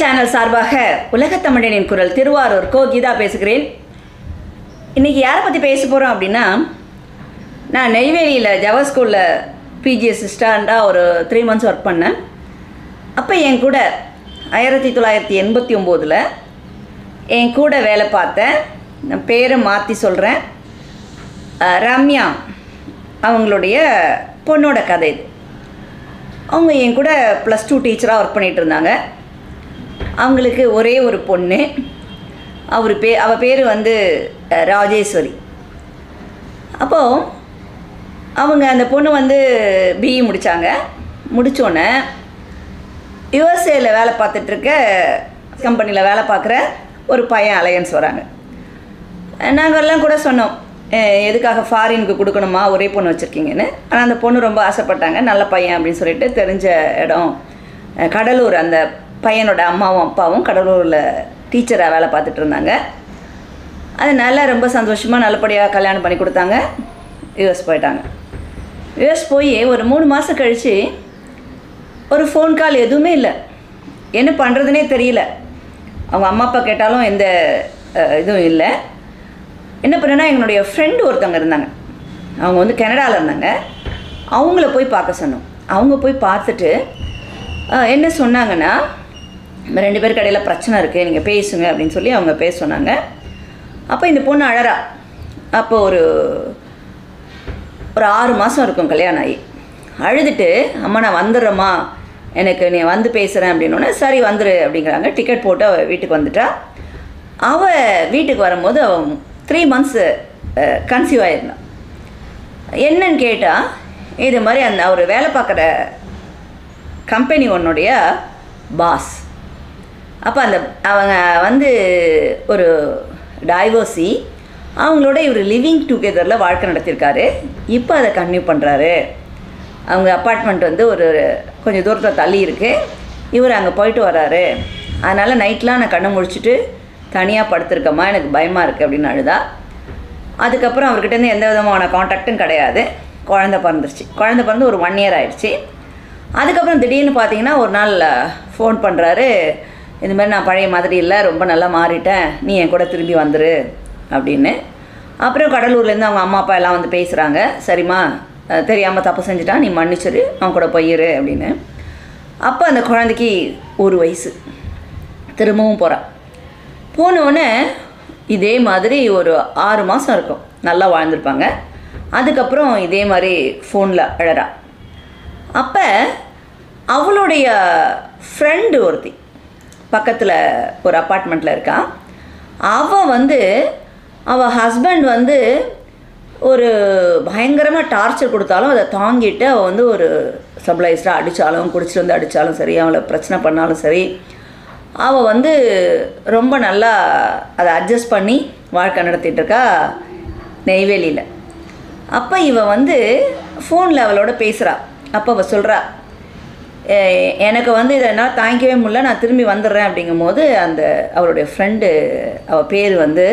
channel சார்பாக உலகத் தமிழனின் குரல் திருவாரூர் கோ கீதா பேசுகிறேன் இன்றைக்கி யாரை பற்றி பேச போகிறோம் அப்படின்னா நான் நெய்வேலியில் ஜவா ஸ்கூலில் பிஜி அசிஸ்டண்ட்டாக ஒரு த்ரீ மந்த்ஸ் ஒர்க் பண்ணேன் அப்போ என் கூட ஆயிரத்தி தொள்ளாயிரத்தி எண்பத்தி ஒம்போதில் என் கூட வேலை பார்த்தேன் நான் பேரை மாற்றி சொல்கிறேன் அஹ், ரம்யா அவங்களுடைய பொண்ணோட கதை இது அவங்க என் கூட ப்ளஸ் டூ டீச்சராக ஒர்க் பண்ணிகிட்டு இருந்தாங்க அவங்களுக்கு ஒரே ஒரு பொண்ணு அவர் பே அவள் பேர் வந்து அஹ், ராஜேஸ்வரி அப்போது அவங்க அந்த பொண்ணு வந்து பிஇ முடித்தாங்க முடித்தோன்னே யுஎஸ்ஏல வேலை பார்த்துட்ருக்க கம்பெனியில் வேலை பார்க்குற ஒரு பையன் அலையன்ஸ் வராங்க நாங்கள்லாம் கூட சொன்னோம் அஹ் எதுக்காக ஃபாரினுக்கு கொடுக்கணுமா ஒரே பொண்ணு வச்சுருக்கீங்கன்னு ஆனால் அந்த பொண்ணு ரொம்ப ஆசைப்பட்டாங்க நல்ல பையன் அப்படின்னு சொல்லிட்டு தெரிஞ்ச இடம் அஹ் கடலூர் அந்த பையனோட அம்மாவும் அப்பாவும் கடலூரில் டீச்சராக வேலை பார்த்துட்டு இருந்தாங்க அதனால ரொம்ப சந்தோஷமாக நல்லபடியாக கல்யாணம் பண்ணி கொடுத்தாங்க யூஎஸ் போயிட்டாங்க யூஎஸ் போய் ஒரு மூணு மாதம் கழித்து ஒரு ஃபோன் கால் எதுவுமே இல்லை என்ன பண்ணுறதுனே தெரியல அவங்க அம்மா அப்பா கேட்டாலும் எந்த அஹ், இதுவும் இல்லை என்ன பண்ணேன்னா எங்களுடைய ஃப்ரெண்டு ஒருத்தவங்க இருந்தாங்க அவங்க வந்து கனடாவில் இருந்தாங்க அவங்கள போய் பார்க்க சொன்னோம் அவங்க போய் பார்த்துட்டு அஹ், என்ன சொன்னாங்கன்னா "நம்ம ரெண்டு பேருக்கு இடையில பிரச்சனை இருக்குது நீங்கள் பேசுங்க அப்படின்னு சொல்லி அவங்க பேச சொன்னாங்க அப்போ இந்த பொண்ணு அழறா அப்போ ஒரு ஒரு ஆறு மாதம் இருக்கும் கல்யாணம் ஆகி அழுதுட்டு அம்மா நான் வந்துடுறேம்மா எனக்கு நீ வந்து பேசுகிறேன் அப்படின்னோடனே சரி வந்துரு அப்படிங்கிறாங்க டிக்கெட் போட்டு அவள் வீட்டுக்கு வந்துட்டா அவள் வீட்டுக்கு வரும்போது அவள் த்ரீ மந்த்ஸு கன்சீவ் ஆயிருந்தான் என்னன்னு கேட்டால் இது மாதிரி அந்த அவர் வேலை பார்க்குற கம்பெனி ஒன்னுடைய பாஸ் அப்போ அந்த அவங்க வந்து ஒரு டைவோர்ஸி அவங்களோட இவர் லிவிங் டுகெதரில் வாழ்க்கை நடத்தியிருக்காரு இப்போ அதை கன்டினியூ பண்ணுறாரு அவங்க அப்பார்ட்மெண்ட் வந்து ஒரு கொஞ்சம் தூரத்தில் தள்ளி இருக்கு இவர் அங்கே போயிட்டு வராரு அதனால் நைட்லாம் நான் கண்ணை முழிச்சிட்டு தனியாக படுத்திருக்கம்மா எனக்கு பயமாக இருக்குது அப்படின்னு அழுதா அதுக்கப்புறம் அவர்கிட்டேருந்து எந்த விதமான காண்டாக்டும் கிடையாது குழந்த பிறந்துருச்சு குழந்த பிறந்து ஒரு ஒன் இயர் ஆயிடுச்சு அதுக்கப்புறம் திடீர்னு பார்த்தீங்கன்னா ஒரு நாள் ஃபோன் பண்ணுறாரு இந்த மாதிரி நான் பழைய மாதிரி இல்லை ரொம்ப நல்லா மாறிட்டேன் நீ என் கூட திரும்பி வந்துரு அப்படின்னு அப்புறம் கடலூர்லேருந்து அவங்க அம்மா அப்பா எல்லாம் வந்து பேசுகிறாங்க சரிம்மா தெரியாமல் தப்பு செஞ்சுட்டா நீ மன்னிச்சிரு அவன் கூட போயிரு அப்படின்னு அப்போ அந்த குழந்தைக்கு ஒரு வயசு திரும்பவும் போகிறான் போனோடனே இதே மாதிரி ஒரு ஆறு மாதம் இருக்கும் நல்லா வாழ்ந்திருப்பாங்க அதுக்கப்புறம் இதே மாதிரி ஃபோனில் அழறா அப்போ அவளுடைய ஃப்ரெண்டு ஒருத்தி பக்கத்தில் ஒரு அப்பார்ட்மெண்ட்டில் இருக்கா அவள் வந்து அவள் ஹஸ்பண்ட் வந்து ஒரு பயங்கரமாக டார்ச்சர் கொடுத்தாலும் அதை தாங்கிட்டு அவள் வந்து ஒரு சப்ளைஸ்டாக அடித்தாலும் குடிச்சிட்டு வந்து அடித்தாலும் சரி அவளை பிரச்சனை பண்ணாலும் சரி அவள் வந்து ரொம்ப நல்லா அதை அட்ஜஸ்ட் பண்ணி வாழ்க்கை நடத்திட்டு இருக்கா நெய்வேலியில் அப்போ இவ வந்து ஃபோனில் அவளோட பேசுகிறா அப்போ அவள் சொல்கிறா எனக்கு வந்து இதை என்னால் தாங்கிக்கவே முடியல நான் திரும்பி வந்துடுறேன் அப்படிங்கும்போது அந்த அவளுடைய ஃப்ரெண்டு அவள் பேர் வந்து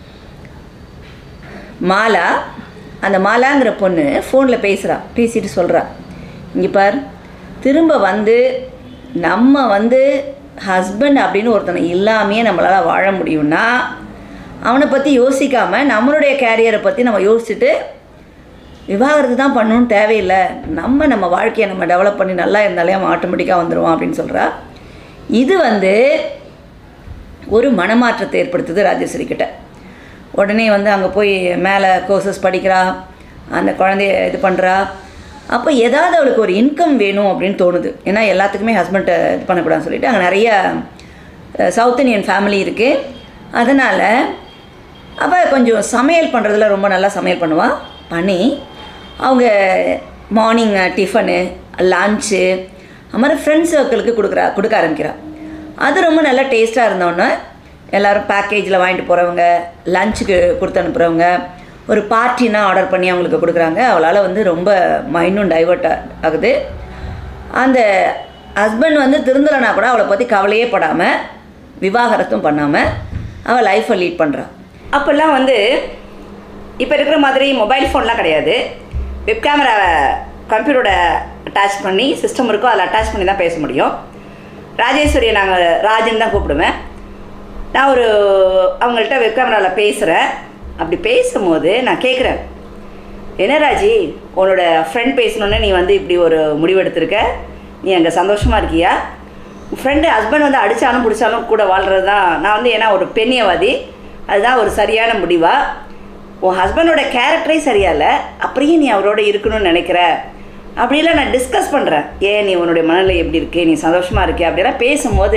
மாலா அந்த மாலாங்கிற பொண்ணு ஃபோனில் பேசுகிறா பேசிட்டு சொல்கிறா இங்கே பார் திரும்ப வந்து நம்ம வந்து ஹஸ்பண்ட் அப்படின்னு ஒருத்தனை இல்லாமையே நம்மளால் வாழ முடியும்னா அவனை பற்றி யோசிக்காமல் நம்மளுடைய கேரியரை பற்றி நம்ம யோசிச்சுட்டு விவாகரத்து தான் பண்ணணும்னு தேவையில்லை நம்ம நம்ம வாழ்க்கையை நம்ம டெவலப் பண்ணி நல்லா இருந்தாலே அவன் ஆட்டோமேட்டிக்காக வந்துடுவான் அப்படின்னு சொல்கிறா இது வந்து ஒரு மனமாற்றத்தை ஏற்படுத்துது ராஜேஸ்வரி கிட்ட உடனே வந்து அங்கே போய் மேலே கோர்சஸ் படிக்கிறா அந்த குழந்தைய இது பண்ணுறா அப்போ ஏதாவது அவளுக்கு ஒரு இன்கம் வேணும் அப்படின்னு தோணுது ஏன்னா எல்லாத்துக்குமே ஹஸ்பண்ட்டை இது பண்ணக்கூடாதுன்னு சொல்லிட்டு அங்கே நிறைய சவுத் இந்தியன் ஃபேமிலி இருக்குது அதனால் அவள் கொஞ்சம் சமையல் பண்ணுறதுல ரொம்ப நல்லா சமையல் பண்ணுவாள் பண்ணி அவங்க மார்னிங் டிஃபனு லன்ச்சு அது மாதிரி ஃப்ரெண்ட்ஸ் சர்க்கிளுக்கு கொடுக்குறா கொடுக்க ஆரம்பிக்கிறா அது ரொம்ப நல்லா டேஸ்ட்டாக இருந்தோன்னே எல்லோரும் பேக்கேஜில் வாங்கிட்டு போகிறவங்க லஞ்சுக்கு கொடுத்து அனுப்புகிறவங்க ஒரு பார்ட்டினா ஆர்டர் பண்ணி அவங்களுக்கு கொடுக்குறாங்க அவளால் வந்து ரொம்ப மைண்டும் டைவர்ட் ஆகுது அந்த ஹஸ்பண்ட் வந்து திருந்தலைனா கூட அவளை பற்றி கவலையே படாமல் விவாகரத்தும் பண்ணாமல் அவள் லைஃப்பை லீட் பண்ணுறான் அப்போல்லாம் வந்து இப்போ இருக்கிற மாதிரி மொபைல் ஃபோன்லாம் கிடையாது வெப் கேமராவை கம்ப்யூட்டரோட அட்டாச் பண்ணி சிஸ்டம் இருக்கோ அதில் அட்டாச் பண்ணி தான் பேச முடியும் ராஜேஸ்வரியை நாங்கள் ராஜன் தான் கூப்பிடுவேன் நான் ஒரு அவங்கள்ட்ட வெப் கேமராவில் பேசுகிறேன் அப்படி பேசும்போது நான் கேட்குறேன் என்ன ராஜி உன்னோட ஃப்ரெண்ட் பேசணுன்னே நீ வந்து இப்படி ஒரு முடிவெடுத்திருக்க நீ அங்கே சந்தோஷமாக இருக்கியா உன் ஃப்ரெண்டு ஹஸ்பண்ட் வந்து அடித்தாலும் பிடிச்சாலும் கூட வாழ்கிறது தான் நான் வந்து ஏன்னா ஒரு பெண்ணியவாதி அதுதான் ஒரு சரியான முடிவா உன் ஹஸ்பண்டோட கேரக்டரே சரியா இல்லை அப்படியே நீ அவரோட இருக்கணும்னு நினைக்கிற அப்படிலாம் நான் டிஸ்கஸ் பண்ணுறேன் ஏன் நீ உன்னுடைய மனநிலை எப்படி இருக்கு நீ சந்தோஷமாக இருக்கியா அப்படிலாம் பேசும்போது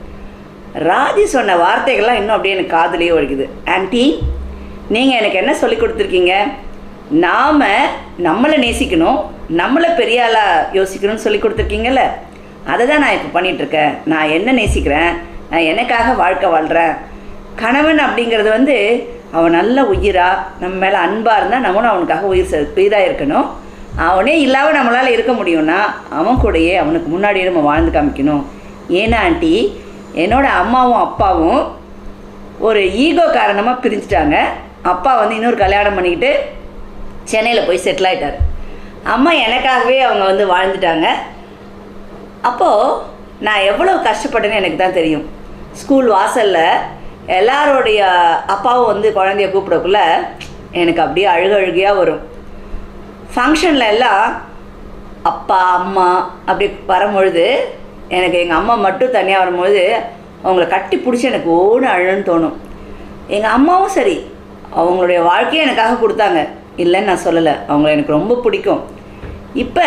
ராஜி சொன்ன வார்த்தைகள்லாம் இன்னும் அப்படியே எனக்கு காதுலேயே ஒழிக்குது ஆன்ட்டி நீங்கள் எனக்கு என்ன சொல்லி கொடுத்துருக்கீங்க நாம் நம்மளை நேசிக்கணும் நம்மளை பெரிய ஆளாக யோசிக்கணும்னு சொல்லி கொடுத்துருக்கீங்கல்ல அதை தான் நான் இப்போ பண்ணிகிட்ருக்கேன் நான் என்ன நேசிக்கிறேன் நான் எனக்காக வாழ்க்கை வாழ்கிறேன் கணவன் அப்படிங்கிறது வந்து அவன் நல்ல உயிரா நம்ம மேலே அன்பாக இருந்தால் நம்மளும் அவனுக்காக உயிர் செ உயிராக இருக்கணும் அவனே இல்லாமல் நம்மளால் இருக்க முடியும்னா அவன் கூடயே அவனுக்கு முன்னாடியே நம்ம வாழ்ந்து காமிக்கணும் ஏன்னா ஆண்டி என்னோட அம்மாவும் அப்பாவும் ஒரு ஈகோ காரணமாக பிரிஞ்சுட்டாங்க அப்பா வந்து இன்னொரு கல்யாணம் பண்ணிக்கிட்டு சென்னையில் போய் செட்டில் ஆயிட்டாரு அம்மா எனக்காகவே அவங்க வந்து வாழ்ந்துட்டாங்க அப்போது நான் எவ்வளோ கஷ்டப்பட்டேன்னு எனக்கு தான் தெரியும் ஸ்கூல் வாசலில் எல்லாரோடைய அப்பாவும் வந்து குழந்தைய கூப்பிடக்குள்ள எனக்கு அப்படியே அழுக அழுகையாக வரும் ஃபங்க்ஷனில் எல்லாம் அப்பா அம்மா அப்படி வரும்பொழுது எனக்கு எங்கள் அம்மா மட்டும் தனியாக வரும்பொழுது அவங்கள கட்டி பிடிச்சி எனக்கு ஓடு அழுன்னு தோணும் எங்கள் அம்மாவும் சரி அவங்களுடைய வாழ்க்கையை எனக்காக கொடுத்தாங்க இல்லைன்னு நான் சொல்லலை அவங்கள எனக்கு ரொம்ப பிடிக்கும் இப்போ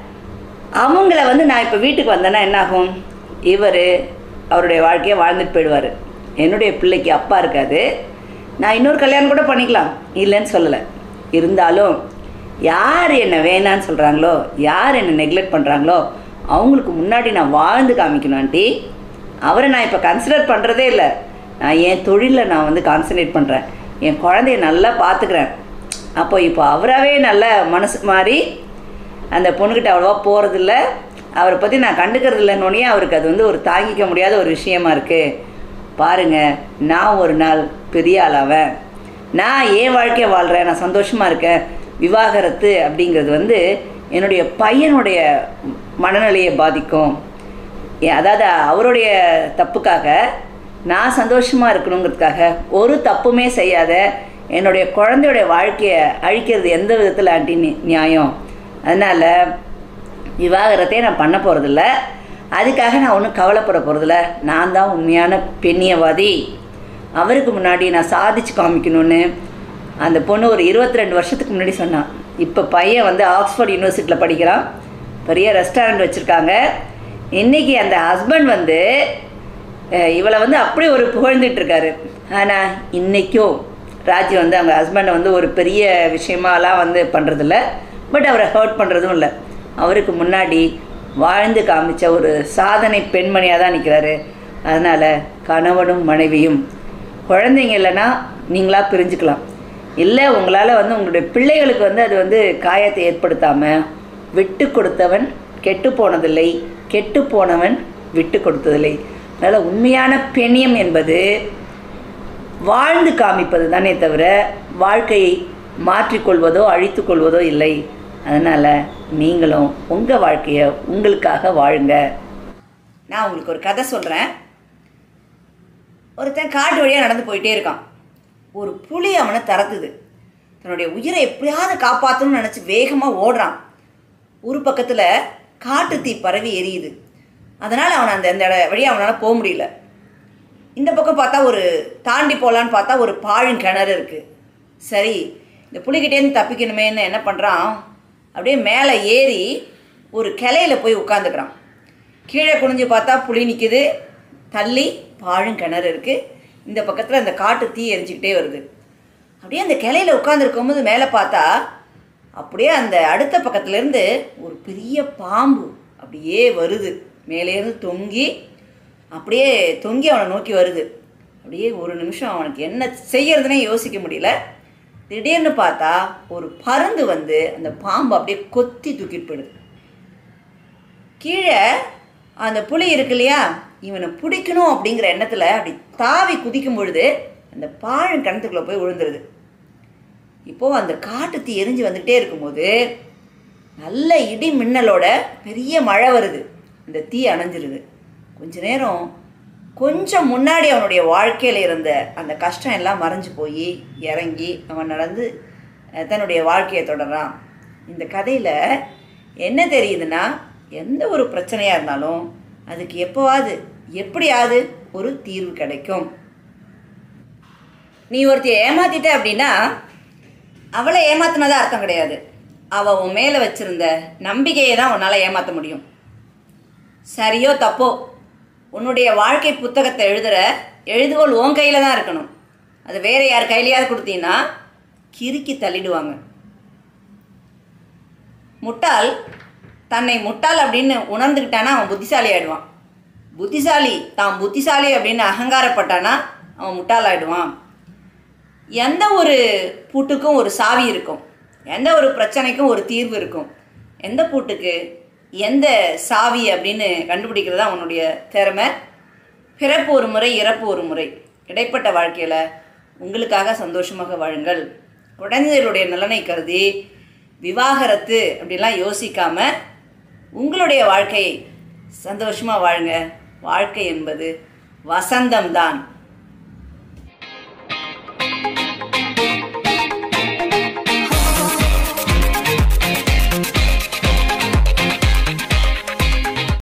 அவங்கள வந்து நான் இப்போ வீட்டுக்கு வந்தேன்னா என்னாகும் இவர் அவருடைய வாழ்க்கையை வாழ்ந்துட்டு போயிடுவார் என்னுடைய பிள்ளைக்கு அப்பா இருக்காது நான் இன்னொரு கல்யாணம் கூட பண்ணிக்கலாம் இல்லைன்னு சொல்லலை இருந்தாலும் யார் என்னை வேணான்னு சொல்கிறாங்களோ யார் என்னை நெக்லெக்ட் பண்ணுறாங்களோ அவங்களுக்கு முன்னாடி நான் வாழ்ந்து காமிக்கணும் ஆண்டி அவரை நான் இப்போ கன்சிடர் பண்ணுறதே இல்லை நான் என் தொழிலில் நான் வந்து கான்சன்ட்ரேட் பண்ணுறேன் என் குழந்தைய நல்லா பார்த்துக்கிறேன் அப்போ இப்போ அவராகவே நல்ல மனசு மாறி அந்த பொண்ணுக்கிட்ட அவ்வளோவா போகிறதில்ல அவரை பற்றி நான் கண்டுக்கிறது இல்லைன்னொடனே அவருக்கு அது வந்து ஒரு தாங்கிக்க முடியாத ஒரு விஷயமா இருக்குது பாருங்கள் நான் ஒரு நாள் பெரிய ஆளாவேன் நான் ஏன் வாழ்க்கையை வாழ்கிறேன் நான் சந்தோஷமாக இருக்கேன் விவாகரத்து அப்படிங்கிறது வந்து என்னுடைய பையனுடைய மனநிலையை பாதிக்கும் ஏ- அதாவது அவருடைய தப்புக்காக நான் சந்தோஷமாக இருக்கணுங்கிறதுக்காக ஒரு தப்புமே செய்யாத என்னுடைய குழந்தையோட வாழ்க்கையை அழிக்கிறது எந்த விதத்தில் ஆண்டி நி- நியாயம் அதனால் விவாகரத்தையே நான் பண்ண போகிறதில்ல அதுக்காக நான் ஒன்றும் கவலைப்பட போகிறதில்ல நான் தான் உண்மையான பெண்ணியவாதி அவருக்கு முன்னாடி நான் சாதிச்சு காமிக்கணும்னு அந்த பொண்ணு ஒரு இருபத்தி ரெண்டு வருஷத்துக்கு முன்னாடி சொன்னான் இப்போ பையன் வந்து ஆக்ஸ்ஃபோர்ட் யூனிவர்சிட்டியில் படிக்கிறான் பெரிய ரெஸ்டாரண்ட் வச்சுருக்காங்க இன்றைக்கி அந்த ஹஸ்பண்ட் வந்து அஹ், இவளை வந்து அப்படி ஒரு புகழ்ந்துட்டு இருக்காரு ஆனால் இன்றைக்கும் ராஜி வந்து அவங்க ஹஸ்பண்டை வந்து ஒரு பெரிய விஷயமாலாம் வந்து பண்ணுறதில்ல பட் அவரை ஹர்ட் பண்ணுறதும் இல்லை அவருக்கு முன்னாடி வாழ்ந்து காமிச்ச ஒரு சாதனை பெண்மணியாக தான் நிற்கிறாரு அதனால் கணவனும் மனைவியும் குழந்தைங்க இல்லைன்னா நீங்களா பிரிஞ்சுக்கலாம் இல்லை உங்களால் வந்து உங்களுடைய பிள்ளைகளுக்கு வந்து அது வந்து காயத்தை ஏற்படுத்தாமல் விட்டு கொடுத்தவன் கெட்டு போனதில்லை கெட்டு போனவன் விட்டு கொடுத்ததில்லை அதனால் உண்மையான பெண்ணியம் என்பது வாழ்ந்து காமிப்பது தானே தவிர வாழ்க்கையை மாற்றிக்கொள்வதோ அழித்துக்கொள்வதோ இல்லை அதனால் நீங்களும் உங்கள் வாழ்க்கையை உங்களுக்காக வாழுங்க நான் உங்களுக்கு ஒரு கதை சொல்கிறேன் ஒருத்தன் காட்டு வழியாக நடந்து போயிட்டே இருக்கான் ஒரு புலி அவனை தரத்துது தன்னுடைய உயிரை எப்படியாவது காப்பாற்றணும்னு நினச்சி வேகமாக ஓடுறான் ஒரு பக்கத்தில் காட்டு தீ பரவி எரியுது அதனால் அவன் அந்த அந்த வழியாக அவனால் போக முடியல இந்த பக்கம் பார்த்தா ஒரு தாண்டி போகலான்னு பார்த்தா ஒரு பாழும் கிணறு இருக்குது சரி இந்த புலிகிட்டேருந்து தப்பிக்கணுமேன்னு என்ன பண்ணுறான் அப்படியே மேலே ஏறி ஒரு கிளையில போய் உட்காந்துக்கிறான் கீழே குனிஞ்சு பார்த்தா புலி நிற்குது தள்ளி பாழும் கிணறு இருக்குது இந்த பக்கத்தில் அந்த காட்டு தீ எரிஞ்சுக்கிட்டே வருது அப்படியே அந்த கிளையில உட்காந்துருக்கும் போது மேலே பார்த்தா அப்படியே அந்த அடுத்த பக்கத்துலேருந்து ஒரு பெரிய பாம்பு அப்படியே வருது மேலேருந்து தொங்கி அப்படியே தொங்கி அவனை நோக்கி வருது அப்படியே ஒரு நிமிஷம் அவனுக்கு என்ன செய்யறதுனே யோசிக்க முடியல திடீர்னு பார்த்தா ஒரு பருந்து வந்து அந்த பாம்பு அப்படியே கொத்தி தூக்கிட்டு போயிடுது கீழே அந்த புலி இருக்கு இல்லையா இவனை பிடிக்கணும் அப்படிங்கிற எண்ணத்தில் அப்படி தாவி குதிக்கும் பொழுது அந்த பாழும் கிணத்துக்குள்ளே போய் விழுந்துருது இப்போது அந்த காட்டு தீ எரிஞ்சு வந்துகிட்டே இருக்கும்போது நல்ல இடி மின்னலோட பெரிய மழை வருது அந்த தீ அணைஞ்சிருது கொஞ்ச நேரம் கொஞ்சம் முன்னாடி அவனுடைய வாழ்க்கையில் இருந்த அந்த கஷ்டம் எல்லாம் மறைஞ்சு போய் இறங்கி அவன் நடந்து அஹ், தன்னுடைய வாழ்க்கையை தொடர்றான் இந்த கதையில் என்ன தெரியுதுன்னா எந்த ஒரு பிரச்சனையாக இருந்தாலும் அதுக்கு எப்போவாது எப்படியாவது ஒரு தீர்வு கிடைக்கும் நீ ஒருத்தியை ஏமாத்திட்ட அப்படின்னா அவளை ஏமாத்தினதா அர்த்தம் கிடையாது அவள் உன் மேலே வச்சிருந்த நம்பிக்கையை தான் உன்னால் ஏமாற்ற முடியும் சரியோ தப்போ உன்னுடைய வாழ்க்கை புத்தகத்தை எழுதுகிற எழுதுகோல் உன் கையில் தான் இருக்கணும் அது வேற யார் கையிலையாவது கொடுத்தீங்கன்னா கிறுக்கி தள்ளிடுவாங்க முட்டாள் தன்னை முட்டாள் அப்படின்னு உணர்ந்துக்கிட்டானா அவன் புத்திசாலி ஆயிடுவான் புத்திசாலி தான் புத்திசாலி அப்படின்னு அகங்காரப்பட்டானா அவன் முட்டாள் ஆயிடுவான் எந்த ஒரு பூட்டுக்கும் ஒரு சாவி இருக்கும் எந்த ஒரு பிரச்சனைக்கும் ஒரு தீர்வு இருக்கும் எந்த பூட்டுக்கு எந்த சாவி அப்படின்னு கண்டுபிடிக்கிறது தான் உன்னுடைய திறமை பிறப்பு ஒரு முறை இறப்பு ஒரு முறை இடைப்பட்ட வாழ்க்கையில் உங்களுக்காக சந்தோஷமாக வாழுங்கள் குழந்தைகளுடைய நலனை கருதி விவாகரத்து அப்படிலாம் யோசிக்காம உங்களுடைய வாழ்க்கையை சந்தோஷமாக வாழுங்க வாழ்க்கை என்பது வசந்தம்தான்